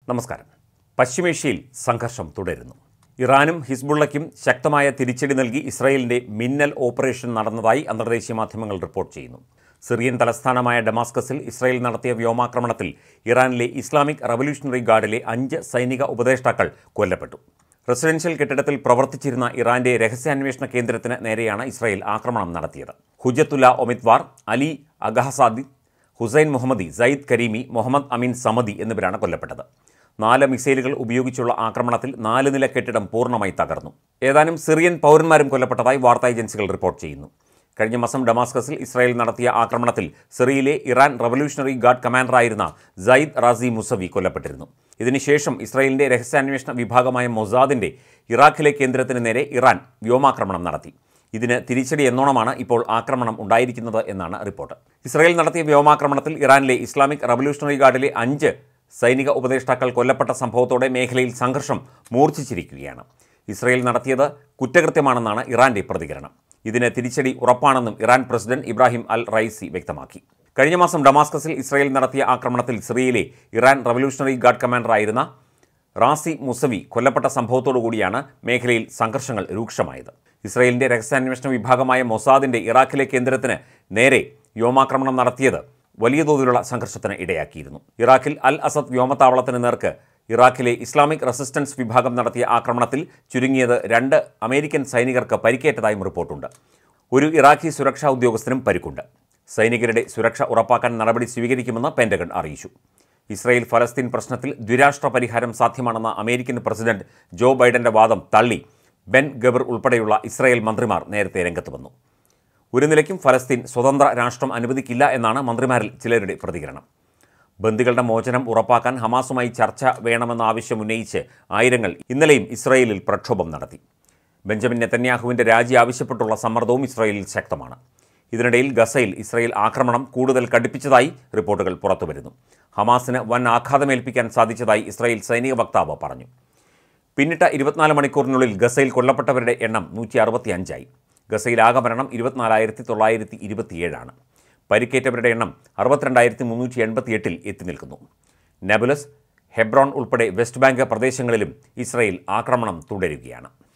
നമസ്കാരം പശ്ചിമേഷ്യയിൽ സംഘർഷം തുടരുന്നു ഇറാനും ഹിസ്ബുള്ളയ്ക്കും ശക്തമായ തിരിച്ചടി നൽകി ഇസ്രായേലിന്റെ മിന്നൽ ഓപ്പറേഷൻ നടന്നതായി അന്തർദേശീയ മാധ്യമങ്ങൾ റിപ്പോർട്ട് ചെയ്യുന്നു സിറിയൻ തലസ്ഥാനമായ ഡമാസ്കസിൽ ഇസ്രായേൽ നടത്തിയ വ്യോമാക്രമണത്തിൽ ഇറാനിലെ ഇസ്ലാമിക് റവല്യൂഷണറി ഗാർഡിലെ അഞ്ച് സൈനിക ഉപദേഷ്ടാക്കൾ കൊല്ലപ്പെട്ടു റെസിഡൻഷ്യൽ കെട്ടിടത്തിൽ പ്രവർത്തിച്ചിരുന്ന ഇറാന്റെ രഹസ്യാന്വേഷണ കേന്ദ്രത്തിന് നേരെയാണ് ഇസ്രായേൽ ആക്രമണം നടത്തിയത് ഹുജത്തുല്ല ഒമിത്വാർ അലി അഗഹസാദി ഹുസൈൻ മുഹമ്മദി സയ്യിദ് കരീമി മുഹമ്മദ് അമീൻ സമദി എന്നിവരാണ് കൊല്ലപ്പെട്ടത് നാല് മിസൈലുകൾ ഉപയോഗിച്ചുള്ള ആക്രമണത്തിൽ നാല് നില കെട്ടിടം പൂർണ്ണമായി തകർന്നു ഏതാനും സിറിയൻ പൗരന്മാരും കൊല്ലപ്പെട്ടതായി വാർത്താ ഏജൻസികൾ റിപ്പോർട്ട് ചെയ്യുന്നു കഴിഞ്ഞ മാസം ഡമാസ്കസിൽ ഇസ്രായേൽ നടത്തിയ ആക്രമണത്തിൽ സിറിയയിലെ ഇറാൻ റവല്യൂഷണറി ഗാർഡ് കമാൻഡറായിരുന്ന സയ്യിദ് റാസി മുസവി കൊല്ലപ്പെട്ടിരുന്നു ഇതിനുശേഷം ഇസ്രായേലിന്റെ രഹസ്യാന്വേഷണ വിഭാഗമായ മൊസാദിന്റെ ഇറാഖിലെ കേന്ദ്രത്തിന് നേരെ ഇറാൻ വ്യോമാക്രമണം നടത്തി ഇതിന് തിരിച്ചടി എന്നോണമാണ് ഇപ്പോൾ ആക്രമണം ഉണ്ടായിരിക്കുന്നത് എന്നാണ് റിപ്പോർട്ട് ഇസ്രായേൽ നടത്തിയ വ്യോമാക്രമണത്തിൽ ഇറാനിലെ ഇസ്ലാമിക് റവല്യൂഷണറി ഗാർഡിലെ അഞ്ച് സൈനിക ഉപദേഷ്ടാക്കൾ കൊല്ലപ്പെട്ട സംഭവത്തോടെ മേഖലയിൽ സംഘർഷം മൂർച്ഛിച്ചിരിക്കുകയാണ് ഇസ്രായേൽ നടത്തിയത് കുറ്റകൃത്യമാണെന്നാണ് ഇറാന്റെ പ്രതികരണം ഇതിന് തിരിച്ചടി ഉറപ്പാണെന്നും Iran president Ebrahim al Raisi വ്യക്തമാക്കി കഴിഞ്ഞ മാസം ഡമാസ്കസിൽ ഇസ്രായേൽ നടത്തിയ ആക്രമണത്തിൽ സിറിയയിലെ ഇറാൻ റവല്യൂഷണറി ഗാർഡ് കമാൻഡറായിരുന്ന റാസി മുസവി കൊല്ലപ്പെട്ട സംഭവത്തോടുകൂടിയാണ് മേഖലയിൽ സംഘർഷങ്ങൾ രൂക്ഷമായത് ഇസ്രായേലിന്റെ രഹസ്യാന്വേഷണ വിഭാഗമായ മൊസാദിന്റെ ഇറാഖിലെ കേന്ദ്രത്തിന് നേരെ വ്യോമാക്രമണം നടത്തിയത് വലിയ തോതിലുള്ള സംഘർഷത്തിന് ഇടയാക്കിയിരുന്നു ഇറാഖിൽ അൽ അസദ് വ്യോമത്താവളത്തിന് നേർക്ക് ഇറാഖിലെ ഇസ്ലാമിക് റെസിസ്റ്റൻസ് വിഭാഗം നടത്തിയ ആക്രമണത്തിൽ ചുരുങ്ങിയത് രണ്ട് അമേരിക്കൻ സൈനികർക്ക് പരിക്കേറ്റതായും റിപ്പോർട്ടുണ്ട് ഒരു ഇറാഖി സുരക്ഷാ ഉദ്യോഗസ്ഥനും പരിക്കുണ്ട് സൈനികരുടെ സുരക്ഷ ഉറപ്പാക്കാൻ നടപടി സ്വീകരിക്കുമെന്ന് പെൻറ്റഗൺ അറിയിച്ചു ഇസ്രായേൽ ഫലസ്തീൻ പ്രശ്നത്തിൽ ദ്വിരാഷ്ട്ര പരിഹാരം സാധ്യമാണെന്ന അമേരിക്കൻ പ്രസിഡന്റ് ജോ ബൈഡന്റെ വാദം തള്ളി ബെൻ ഗബർ ഉൾപ്പെടെയുള്ള ഇസ്രായേൽ മന്ത്രിമാർ നേരത്തെ രംഗത്ത് വന്നു ഒരു നിലയ്ക്കും ഫലസ്തീൻ സ്വതന്ത്ര രാഷ്ട്രം അനുവദിക്കില്ല എന്നാണ് മന്ത്രിമാരിൽ ചിലരുടെ പ്രതികരണം ബന്ദികളുടെ മോചനം ഉറപ്പാക്കാൻ ഹമാസുമായി ചർച്ച വേണമെന്ന ആവശ്യം ഉന്നയിച്ച് ആയിരങ്ങൾ ഇന്നലെയും ഇസ്രായേലിൽ പ്രക്ഷോഭം നടത്തി ബെഞ്ചമിൻ നെതന്യാഹുവിൻ്റെ രാജി ആവശ്യപ്പെട്ടുള്ള സമ്മർദ്ദവും ഇസ്രായേലിൽ ശക്തമാണ് ഇതിനിടയിൽ ഗസയിൽ ഇസ്രായേൽ ആക്രമണം കൂടുതൽ കടുപ്പിച്ചതായി റിപ്പോർട്ടുകൾ പുറത്തുവരുന്നു ഹമാസിന് വൻ ആഘാതമേൽപ്പിക്കാൻ സാധിച്ചതായി ഇസ്രായേൽ സൈനിക വക്താവ് പറഞ്ഞു പിന്നിട്ട ഇരുപത്തിനാല് മണിക്കൂറിനുള്ളിൽ ഗസയിൽ കൊല്ലപ്പെട്ടവരുടെ എണ്ണം നൂറ്റി അറുപത്തി അഞ്ചായി ഗസയിൽ ആകെ മരണം ഇരുപത്തിനാലായിരത്തി തൊള്ളായിരത്തി ഇരുപത്തിയേഴാണ് പരിക്കേറ്റവരുടെ എണ്ണം അറുപത്തിരണ്ടായിരത്തി മുന്നൂറ്റി എൺപത്തി എട്ടിൽ എത്തി നിൽക്കുന്നു നെബുലസ് ഹെബ്രോൺ ഉൾപ്പെടെ വെസ്റ്റ് ബാങ്ക് പ്രദേശങ്ങളിലും ഇസ്രായേൽ ആക്രമണം തുടരുകയാണ്